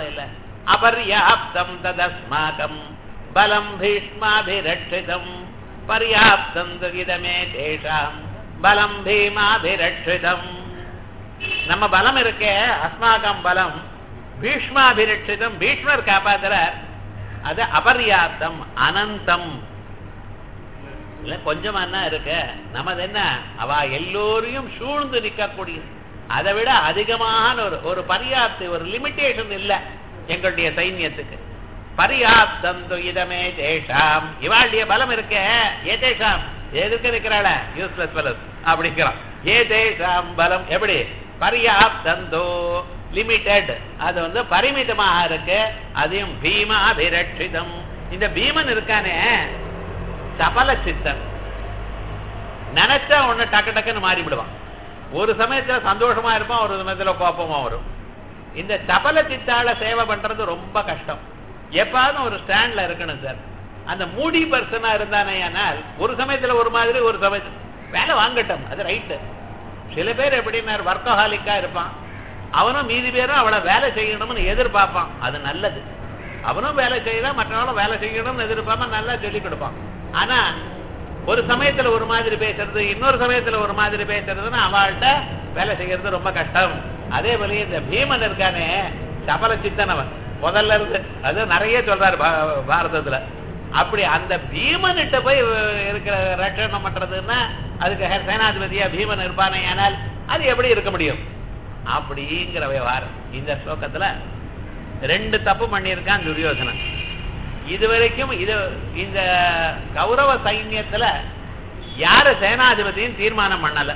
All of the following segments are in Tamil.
கவலை இல்ல அபர்யாப்தம் ததஸ்மாகம் பலம் பீஷ்மாபிரட்சிதம் பர்யாப்தம் இதமே தேஷாம் பலம் பீமாபிரட்சிதம் நம்ம பலம் இருக்கே அஸ்மாகம் பலம் பீஷ்மாபிரட்சிதம் பீஷ்மர் காப்பாத்துறார் அது அபர்யாப்தம் அனந்தம் இல்ல கொஞ்சமா என்ன இருக்கு நமது என்ன அவ எல்லோரையும் சூழ்ந்து நிற்கக்கூடியது அதை விட அதிகமான ஒரு ஒரு பரியாப்தி ஒரு லிமிட்டேஷன் இல்ல எங்களுடைய சைன்யத்துக்கு பரியாப்தம் இதமே தேஷாம் இவாளுடைய பலம் இருக்க ஏ தேஷாம் எதுக்கு இருக்கிறாள யூஸ்லெஸ் பலம் அப்படிங்கிறான் ஏ தேஷாம் பலம் எப்படி பரியாப்தந்தோ லிமிட்டெட் அது வந்து பரிமிதமாக இருக்கு அதையும் பீமா அபிரட்சிதம் இந்த பீமன் இருக்கானே சபல சித்தன் நினைச்சா ஒண்ணு டக்கு டக்குன்னு மாறி விடுவான் ஒரு சமயத்துல சந்தோஷமா இருப்பான் ஒரு சமயத்துல கோபமா வரும் இந்த சபல சித்தால சேவை பண்றது ரொம்ப கஷ்டம் எப்பாவது ஒரு ஸ்டாண்ட்ல இருக்கணும் சார் அந்த மூடி பர்சனா இருந்தானே ஆனால் ஒரு சமயத்துல ஒரு மாதிரி ஒரு சமயத்துல வேலை வாங்கட்டும் அது ரைட்டு சில பேர் எப்படின்னா வர்க்கஹாலிக்கா இருப்பான் அவனும் மீதி பேரும் அவளை வேலை செய்யணும்னு எதிர்பார்ப்பான் அது நல்லது அவனும் வேலை செய்யலாம் மற்றவங்களும் வேலை செய்யணும்னு எதிர்பார்ப்பான் நல்லா சொல்லி கொடுப்பான் ஆனா ஒரு சமயத்துல ஒரு மாதிரி பேசுறது இன்னொரு சமயத்துல ஒரு மாதிரி பேசுறதுன்னா அவள்கிட்ட வேலை செய்யறது ரொம்ப கஷ்டம் அதே போல இந்த பீமன் இருக்கானே சபல சித்தனவன் முதல்ல இருந்து அது நிறைய சொல்றாரு பா- பாரதத்துல அப்படி அந்த பீமன்கிட்ட போய் இருக்கிற ரட்சணம் பண்றதுன்னா அதுக்கு ஹே- சேனாதிபதியா பீமன் இருப்பானே ஆனால் அது எப்படி இருக்க முடியும் அப்படிங்கிற விவகாரம் இந்த ஸ்லோகத்துல ரெண்டு தப்பு பண்ணியிருக்கான் துரியோதனன் இதுவரைக்கும் இது இந்த கௌரவ சைன்யத்துல யாரு சேனாதிபதியும் தீர்மானம் பண்ணல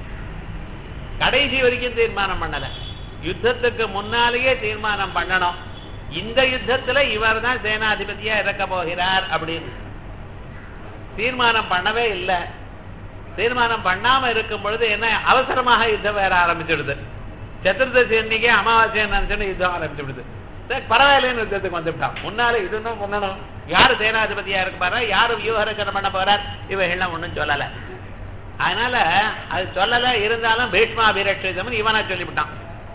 கடைசி வரைக்கும் தீர்மானம் பண்ணல யுத்தத்துக்கு முன்னாலேயே தீர்மானம் பண்ணணும் இந்த யுத்தத்துல இவர் தான் சேனாதிபதியா இறக்க போகிறார் அப்படின்னு தீர்மானம் பண்ணவே இல்லை தீர்மானம் பண்ணாம இருக்கும் பொழுது என்ன அவசரமாக யுத்தம் வேற ஆரம்பிச்சிடுது சதுர்தசி அன்னைக்கே அமாவாசை நினைச்சுன்னு யுத்தம் ஆரம்பிச்சு விடுது சரி, பரவாயில்லைன்னு யுத்தத்துக்கு வந்துவிட்டான் முன்னால இதுன்னும் பண்ணணும் யாரு சேனாதிபதியா இருக்க போறா யாரு வியூகரச்சனை பண்ண போறார் இவைகள்லாம் ஒண்ணும் சொல்லல அதனால அது சொல்லல இருந்தாலும் பீஷ்மா அபிரட்சிதம்னு இவனா சொல்லிவிட்டான்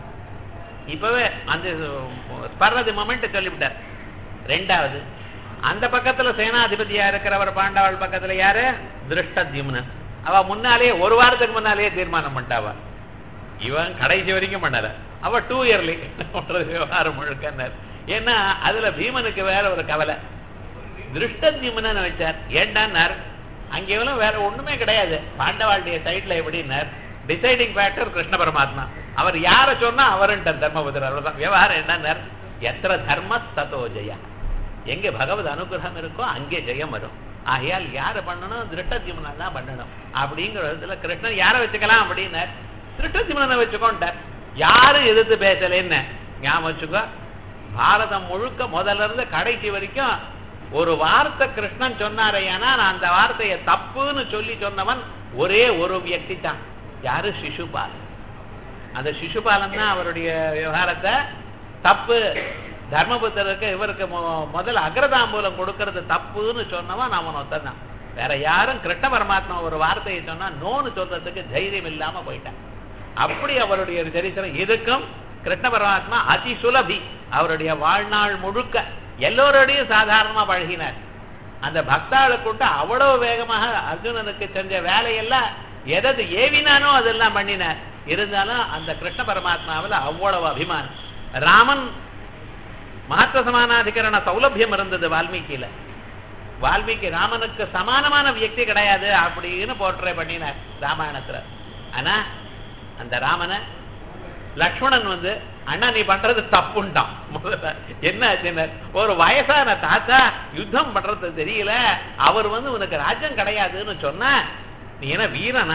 இப்பவே அந்த ஸ்பர்றது மொமெண்ட் சொல்லிவிட்டார் ரெண்டாவது அந்த பக்கத்துல சேனாதிபதியா இருக்கிறவர் பாண்டவாள் பக்கத்துல யாரு திருஷ்டத்யும்னன் அவ முன்னாலேயே ஒரு வாரத்துக்கு முன்னாலேயே தீர்மானம் பண்ணிட்டாவா இவன் கடைசி வரைக்கும் பண்ணல அவ டூ இயர்லி விவகாரம் முழுக்கன்னார் ஏன்னா அதுல பீமனுக்கு வேற ஒரு கவலை திருஷ்டத்யும்னன் வச்சார் ஏண்டான்னார் அங்கே எவ்வளவு வேற ஒண்ணுமே கிடையாது பாண்டவாளுடைய சைட்ல எப்படின்னார் டிசைடிங் ஃபேக்டர் கிருஷ்ண பரமாத்மா அவர் யார சொன்னா அவருன்ட்ட தர்மபுத்திரர் அவ்வளவுதான் விவகாரம் என்னன்னார் எத்திர தர்ம ததோ ஜெயா எங்க பகவத் அனுகிரகம் இருக்கோ அங்கே ஜெயம் வரும் ஆகையால் யார பண்ணணும் திருட்டத்தியமனா தான் பண்ணணும் அப்படிங்கிற விதத்துல கிருஷ்ணன் யாரை வச்சுக்கலாம் அப்படின்னார் திருட்டத்தியமனை வச்சுக்கோன்ட்டார் யாரும் எதிர்த்து பேசலைன்னு ஞாபகம் வச்சுக்கோ பாரதம் முழுக்க முதல்ல இருந்து கடைசி வரைக்கும் ஒரு வார்த்தை கிருஷ்ணன் சொன்னாரையானா நான் அந்த வார்த்தையை தப்புன்னு சொல்லி சொன்னவன் ஒரே ஒரு வியக்தி தான் யாரு சிசுபால் அந்த சிசுபாலன் தான் அவருடைய விவகாரத்தை தப்பு தர்மபுத்தருக்கு இவருக்கு மொ- முதல்ல அக்ரதாம்பூலம் கொடுக்கறது தப்புன்னு சொன்னவன் அவன் ஒருத்தன் தான் வேற யாரும் கிருஷ்ண பரமாத்மா ஒரு வார்த்தையை சொன்னா நோன்னு சொல்றதுக்கு தைரியம் இல்லாம போயிட்டான் அப்படி அவருடைய சரித்திரம் இதுக்கும் கிருஷ்ண பரமாத்மா அதி சுலபி அவருடைய வாழ்நாள் முழுக்க எல்லோரோடையும் சாதாரணமா பழகினார் அந்த பக்தாளை கூட்ட அவ்வளவு வேகமாக அர்ஜுனனுக்கு செஞ்ச வேலையெல்லாம் எதது ஏவினானோ அதெல்லாம் பண்ணினார் இருந்தாலும் அந்த கிருஷ்ண பரமாத்மாவில் அவ்வளவு அபிமானம் ராமன் மகத்துவ சமானாதிகரண சௌலபியம் இருந்தது வால்மீகியில வால்மீகி ராமனுக்கு சமானமான வியக்தி கிடையாது அப்படின்னு போர்ட்ரே பண்ணினார் ராமாயணத்துல ஆனா அந்த ராமனை லக்ஷ்மணன் வந்து அண்ணா நீ பண்றது தப்புண்டான் முதல்ல என்ன ஆச்சுன்னு ஒரு வயசான தாத்தா யுத்தம் பண்றது தெரியல அவர் வந்து உனக்கு ராஜ்யம் கிடையாதுன்னு சொன்ன நீ என்ன வீரனா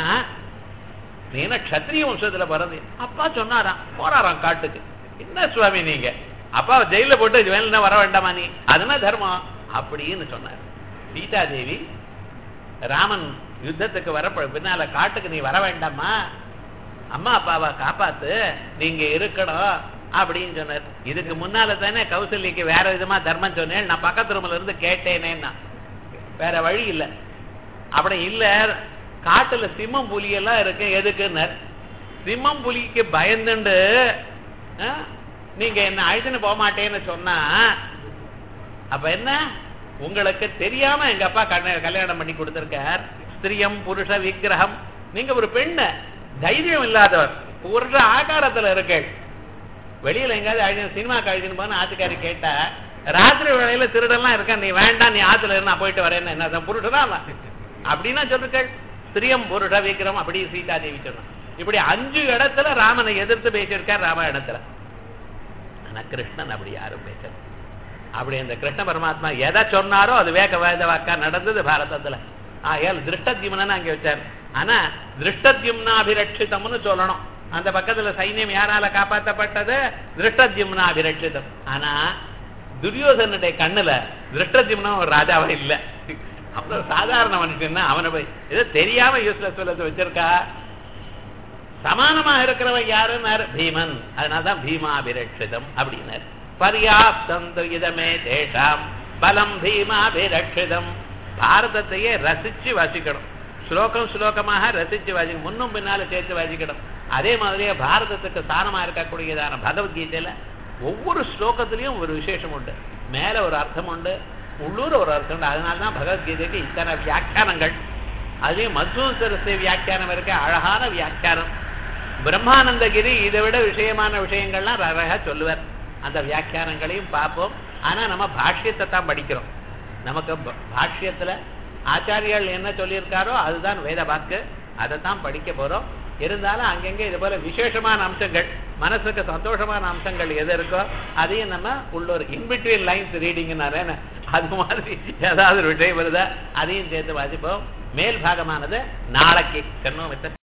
நீ என்ன க்ஷத்ரிய வம்சத்துல பிறந்து அப்பா சொன்னாராம் போறாராம் காட்டுக்கு என்ன சுவாமி நீங்க அப்பா ஜெயில போட்டு வேலை வர வேண்டாமா நீ அதுனா தர்மம் அப்படின்னு சொன்னார் சீதாதேவி ராமன் யுத்தத்துக்கு வர பின்னால காட்டுக்கு நீ வர வேண்டாமா அம்மா அப்பாவை காப்பாத்து நீங்க இருக்கணும் அப்படின்னு சொன்னார் இதுக்கு முன்னால தானே கௌசல்யக்கு வேற விதமா தர்மம் சொன்னேன் நான் பக்கத்து ரூம்ல இருந்து கேட்டேனேன்னா வேற வழி இல்ல அப்படி இல்ல காட்டுல சிம்மம் புலி எல்லாம் இருக்கு எதுக்குன்னார் சிம்மம் புலிக்கு பயந்துண்டு ஆ, நீங்க என்ன அழைச்சுன்னு போக மாட்டேன்னு சொன்னா அப்ப என்ன உங்களுக்கு தெரியாம எங்க அப்பா கல்யாண- கல்யாணம் பண்ணி கொடுத்திருக்கார் ஸ்திரியம் புருஷ விக்கிரகம் நீங்க ஒரு பெண்ணு தைரியம் இல்லாதவர் புருஷ ஆகாரத்துல இருக்கு வெளியில எங்கேயாவது அழிஞ்சு சினிமா கழிச்சுன்னு போன ஆத்துக்காரி கேட்டா ராத்திரி வேளையில திருடெல்லாம் இருக்கா நீ வேண்டாம் நீ ஆத்துல இருந்து நான் போயிட்டு வரேன்னு என்ன புருஷனா அவன் அப்படின்னா சொல்லுங்கள் ஸ்திரியம் புருஷ விக்கிரம் அப்படி சீதா தேவி சொன்னான் இப்படி அஞ்சு இடத்துல ராமனை எதிர்த்து பேசியிருக்கார் ராமாயணத்துல ஆனா கிருஷ்ணன் அப்படி யாரும் பேசல அப்படி இந்த கிருஷ்ண பரமாத்மா எதை சொன்னாரோ அது வேக வேத வாக்கா நடந்தது பாரதத்துல ஆகையால் திருஷ்டத்யும்னு அங்க வச்சார் ஆனா திருஷ்டத்யும்னாபிரட்சிதம்னு சொல்லணும் அந்த பக்கத்துல சைன்யம் யாரால காப்பாற்றப்பட்டது திருஷ்டத்யும்னாபிரட்சிதம் ஆனா துரியோதனுடைய கண்ணுல திருஷ்டத்யும்னா ஒரு ராஜாவே இல்ல அப்புறம் சாதாரண மனுஷன் அவனை போய் ஏதோ தெரியாம யூஸ்லெஸ் சொல்லத்தை வச்சிருக்கா சமானமாக இருக்கிறவன் யாருன்னாரு பீமன் அதனாலதான் பீமாபிரட்சிதம் அப்படின்னாரு பர்யாப்தம் து இதமே தேஷாம் பலம் பீமாபிரட்சிதம் பாரதத்தையே ரசிச்சு வாசிக்கணும் ஸ்லோகம் ஸ்லோகமாக ரசிச்சு வாசிக்கணும் முன்னும் பின்னாலும் சேர்த்து வாசிக்கணும் அதே மாதிரியே பாரதத்துக்கு சாரமா இருக்கக்கூடியதான பகவத்கீதையில ஒவ்வொரு ஸ்லோகத்திலையும் ஒரு விசேஷம் உண்டு மேல ஒரு அர்த்தம் உண்டு உள்ளூர் ஒரு அர்த்தம் உண்டு அதனால தான் பகவத்கீதைக்கு இத்தனை வியாக்கியானங்கள் அதுலயும் மத்சூ சரஸ்வதி வியாக்கியானம் இருக்க அழகான வியாக்கியானம் பிரம்மானந்தகிரி இதை விட விஷயமான விஷயங்கள்லாம் அழகா சொல்லுவார் அந்த வியாக்கியானங்களையும் பார்ப்போம் ஆனா நம்ம பாஷ்யத்தை தான் படிக்கிறோம் நமக்கு ப- பாஷ்யத்துல ஆச்சாரியால் என்ன சொல்லியிருக்காரோ அதுதான் வேத வாக்கு அதை தான் படிக்க போறோம் இருந்தாலும் அங்கங்க இது போல விசேஷமான அம்சங்கள் மனசுக்கு சந்தோஷமான அம்சங்கள் எது இருக்கோ அதையும் நம்ம உள்ளூர் இன்பிட்வீன் லைன்ஸ் ரீடிங்னாலே அது மாதிரி ஏதாவது ஒரு விஷயம் வருதா அதையும் சேர்த்து வாசிப்போம் மேல் பாகமானது நாளைக்கு கண்ணும்